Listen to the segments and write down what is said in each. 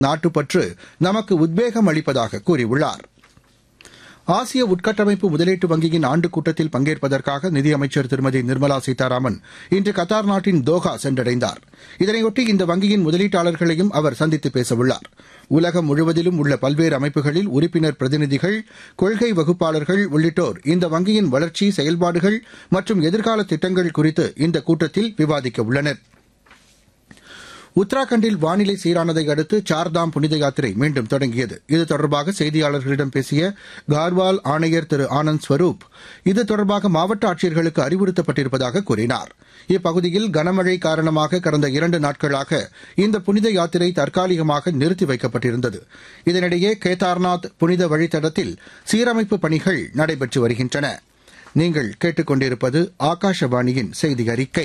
நாட்டுப்பற்று நமக்கு உத்வேகம் அளிப்பதாக கூறியுள்ளார் ஆசிய உட்கட்டமைப்பு முதலீட்டு வங்கியின் ஆண்டு கூட்டத்தில் பங்கேற்பதற்காக நிதியமைச்சர் திருமதி நிர்மலா சீதாராமன் இன்று கத்தார் நாட்டின் தோஹா சென்றடைந்தார் இதனையொட்டி இந்த வங்கியின் முதலீட்டாளர்களையும் அவர் சந்தித்து பேசவுள்ளார் உலகம் முழுவதிலும் உள்ள பல்வேறு அமைப்புகளில் உறுப்பினர் பிரதிநிதிகள் கொள்கை வகுப்பாளர்கள் உள்ளிட்டோர் இந்த வங்கியின் வளர்ச்சி செயல்பாடுகள் மற்றும் எதிர்கால திட்டங்கள் குறித்து இந்த கூட்டத்தில் விவாதிக்க உள்ளனா் உத்தராகண்டில் வானிலை சீரானதை அடுத்து சார்தாம் புனித யாத்திரை மீண்டும் தொடங்கியது இது தொடர்பாக செய்தியாளர்களிடம் பேசிய கார்வால் ஆணையர் திரு ஆனந்த் ஸ்வரூப் இது தொடர்பாக மாவட்ட ஆட்சியர்களுக்கு அறிவுறுத்தப்பட்டிருப்பதாக கூறினார் இப்பகுதியில் கனமழை காரணமாக கடந்த இரண்டு நாட்களாக இந்த புனித யாத்திரை தற்காலிகமாக நிறுத்தி வைக்கப்பட்டிருந்தது இதனிடையே கேதார்நாத் புனித வழித்தடத்தில் சீரமைப்பு பணிகள் நடைபெற்று வருகின்றன நீங்கள் கேட்டுக்கொண்டிருப்பது ஆகாஷவாணியின் செய்தி அறிக்கை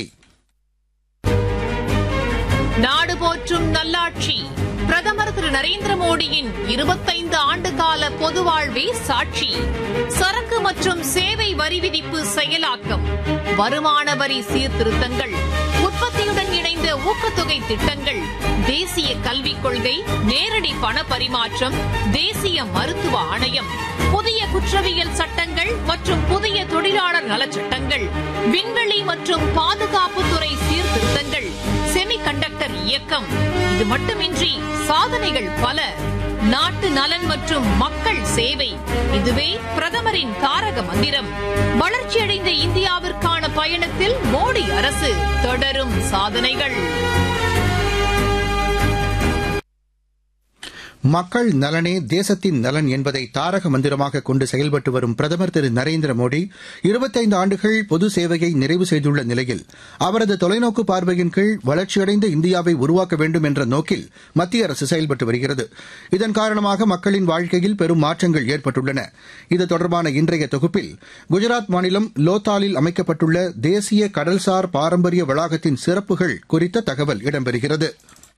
நாடு போற்றும் நல்லாட்சி பிரதமர் திரு நரேந்திர மோடியின் இருபத்தைந்து ஆண்டு கால பொது வாழ்வே சாட்சி சரக்கு மற்றும் சேவை வரி விதிப்பு செயலாக்கம் வருமான வரி சீர்திருத்தங்கள் உற்பத்தியுடன் இணைந்த ஊக்கத்தொகை திட்டங்கள் தேசிய கல்விக் கொள்கை நேரடி பண பரிமாற்றம் தேசிய மருத்துவ ஆணையம் புதிய குற்றவியல் சட்டங்கள் மற்றும் புதிய தொழிலாளர் நலச்சட்டங்கள் விண்வெளி மற்றும் பாதுகாப்புத்துறை சீர்திருத்தங்கள் செமி கண்டக்டர் இயக்கம் இது மட்டுமின்றி சாதனைகள் பல நாட்டு நலன் மற்றும் மக்கள் சேவை இதுவே பிரதமரின் தாரக மந்திரம் வளர்ச்சியடைந்த இந்தியாவிற்கான பயணத்தில் மோடி அரசு தொடரும் சாதனைகள் மக்கள் நலனே தேசத்தின் நலன் என்பதை தாரக மந்திரமாக கொண்டு செயல்பட்டு வரும் பிரதமர் திரு நரேந்திர மோடி இருபத்தைந்து ஆண்டுகள் பொது சேவையை நிறைவு செய்துள்ள நிலையில் அவரது தொலைநோக்கு பார்வையின் கீழ் வளர்ச்சியடைந்த இந்தியாவை உருவாக்க வேண்டும் என்ற நோக்கில் மத்திய அரசு செயல்பட்டு வருகிறது இதன் காரணமாக மக்களின் வாழ்க்கையில் பெரும் மாற்றங்கள் ஏற்பட்டுள்ளன இது தொடர்பான இன்றைய தொகுப்பில் குஜராத் மாநிலம் லோத்தாலில் அமைக்கப்பட்டுள்ள தேசிய கடல்சார் பாரம்பரிய வளாகத்தின் சிறப்புகள் குறித்த தகவல் இடம்பெறுகிறது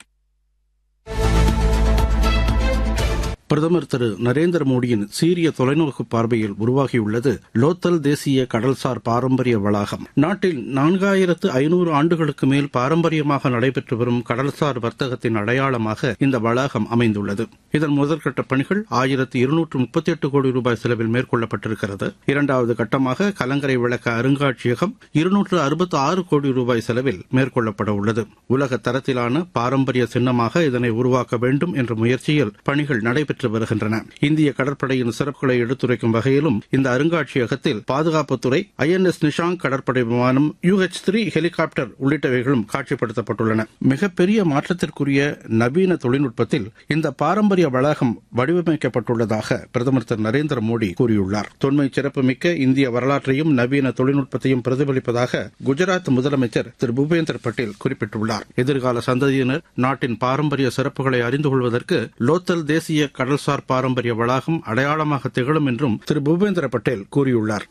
பிரதமர் திரு நரேந்திர மோடியின் சீரிய தொலைநோக்கு பார்வையில் உருவாகியுள்ளது லோத்தல் தேசிய கடல்சார் பாரம்பரிய வளாகம் நாட்டில் நான்காயிரத்து ஐநூறு ஆண்டுகளுக்கு மேல் பாரம்பரியமாக நடைபெற்று வரும் கடல்சார் வர்த்தகத்தின் அடையாளமாக இந்த வளாகம் அமைந்துள்ளது இதன் முதற்கட்ட பணிகள் ஆயிரத்து இருநூற்று முப்பத்தி எட்டு கோடி ரூபாய் செலவில் மேற்கொள்ளப்பட்டிருக்கிறது இரண்டாவது கட்டமாக கலங்கரை விளக்க அருங்காட்சியகம் இருநூற்று அறுபத்தி ஆறு கோடி ரூபாய் செலவில் மேற்கொள்ளப்பட உள்ளது உலக தரத்திலான பாரம்பரிய சின்னமாக இதனை உருவாக்க வேண்டும் என்ற முயற்சியில் பணிகள் நடைபெற்று நடைபெற்று வருகின்றன இந்திய கடற்படையின் சிறப்புகளை எடுத்துரைக்கும் வகையிலும் இந்த அருங்காட்சியகத்தில் பாதுகாப்புத்துறை ஐ என் எஸ் நிஷாங் கடற்படை விமானம் யூஹெச் த்ரீ ஹெலிகாப்டர் உள்ளிட்டவைகளும் காட்சிப்படுத்தப்பட்டுள்ளன மிகப்பெரிய மாற்றத்திற்குரிய நவீன தொழில்நுட்பத்தில் இந்த பாரம்பரிய வளாகம் வடிவமைக்கப்பட்டுள்ளதாக பிரதமர் திரு நரேந்திர மோடி கூறியுள்ளார் தொன்மை சிறப்புமிக்க இந்திய வரலாற்றையும் நவீன தொழில்நுட்பத்தையும் பிரதிபலிப்பதாக குஜராத் முதலமைச்சர் திரு பூபேந்தர் பட்டேல் குறிப்பிட்டுள்ளார் எதிர்கால சந்ததியினர் நாட்டின் பாரம்பரிய சிறப்புகளை அறிந்து கொள்வதற்கு லோத்தல் தேசிய கடல்சார் பாரம்பரிய வளாகம் அடையாளமாக திகழும் என்றும் திரு பூபேந்திர பட்டேல் கூறியுள்ளார்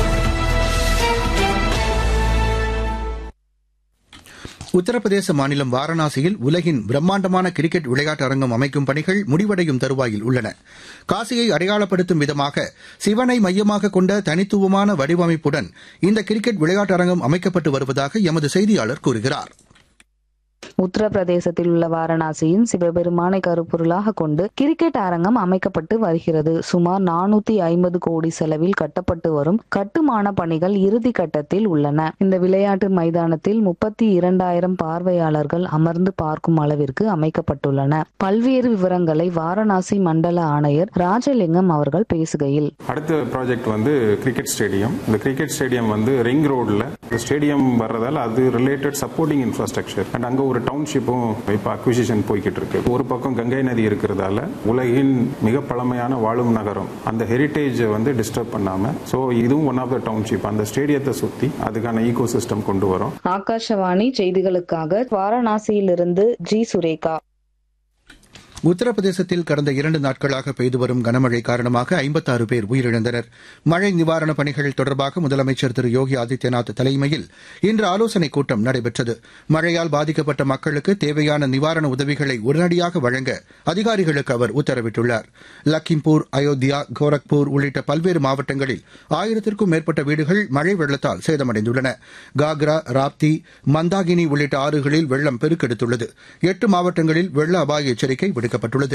உத்தரப்பிரதேச மாநிலம் வாரணாசியில் உலகின் பிரம்மாண்டமான கிரிக்கெட் விளையாட்டு அரங்கம் அமைக்கும் பணிகள் முடிவடையும் தருவாயில் உள்ளன காசியை அடையாளப்படுத்தும் விதமாக சிவனை மையமாக கொண்ட தனித்துவமான வடிவமைப்புடன் இந்த கிரிக்கெட் விளையாட்டு அரங்கம் அமைக்கப்பட்டு வருவதாக எமது செய்தியாளர் கூறுகிறார் உத்தரப்பிரதேசத்தில் உள்ள வாரணாசியின் சிவபெருமானை கருப்பொருளாக கொண்டு கிரிக்கெட் அரங்கம் அமைக்கப்பட்டு வருகிறது சுமார் நானூத்தி ஐம்பது கோடி செலவில் கட்டப்பட்டு வரும் கட்டுமான பணிகள் இறுதி கட்டத்தில் உள்ளன இந்த விளையாட்டு மைதானத்தில் முப்பத்தி இரண்டாயிரம் பார்வையாளர்கள் அமர்ந்து பார்க்கும் அளவிற்கு அமைக்கப்பட்டுள்ளன பல்வேறு விவரங்களை வாரணாசி மண்டல ஆணையர் ராஜலிங்கம் அவர்கள் பேசுகையில் அடுத்த ப்ராஜெக்ட் வந்து கிரிக்கெட் ஸ்டேடியம் இந்த கிரிக்கெட் ஸ்டேடியம் வந்து ரிங் ரோட்ல ஸ்டேடியம் வர்றதால அது ரிலேட்டட் சப்போர்ட்டிங் இன்ஃப்ராஸ்ட்ரக்சர் அண்ட் அங்க ஒரு டவுன்ஷிப்பும் இப்போ அக்விசிஷன் போய்கிட்டு இருக்கு ஒரு பக்கம் கங்கை நதி இருக்கிறதால உலகின் மிக பழமையான வாழும் நகரம் அந்த ஹெரிட்டேஜை வந்து டிஸ்டர்ப் பண்ணாம ஸோ இதுவும் ஒன் ஆஃப் த டவுன்ஷிப் அந்த ஸ்டேடியத்தை சுத்தி அதுக்கான ஈகோ சிஸ்டம் கொண்டு வரும் ஆகாஷவாணி செய்திகளுக்காக வாரணாசியிலிருந்து ஜி சுரேகா உத்தரப்பிரதேசத்தில் கடந்த இரண்டு நாட்களாக பெய்து வரும் கனமழை காரணமாக ஐம்பத்தாறு பேர் உயிரிழந்தனர் மழை நிவாரணப் பணிகள் தொடர்பாக முதலமைச்சர் திரு யோகி ஆதித்யநாத் தலைமையில் இன்று ஆலோசனைக் கூட்டம் நடைபெற்றது மழையால் பாதிக்கப்பட்ட மக்களுக்கு தேவையான நிவாரண உதவிகளை உடனடியாக வழங்க அதிகாரிகளுக்கு அவர் உத்தரவிட்டுள்ளார் லக்கிம்பூர் அயோத்தியா கோரக்பூர் உள்ளிட்ட பல்வேறு மாவட்டங்களில் ஆயிரத்திற்கும் மேற்பட்ட வீடுகள் மழை வெள்ளத்தால் சேதமடைந்துள்ளன காக்ரா ராப்தி மந்தாகினி உள்ளிட்ட ஆறுகளில் வெள்ளம் பெருக்கெடுத்துள்ளது எட்டு மாவட்டங்களில் வெள்ள அபாய எச்சரிக்கை விடுக்கப்பட்டுள்ளது தெரிவிக்கப்பட்டுள்ளது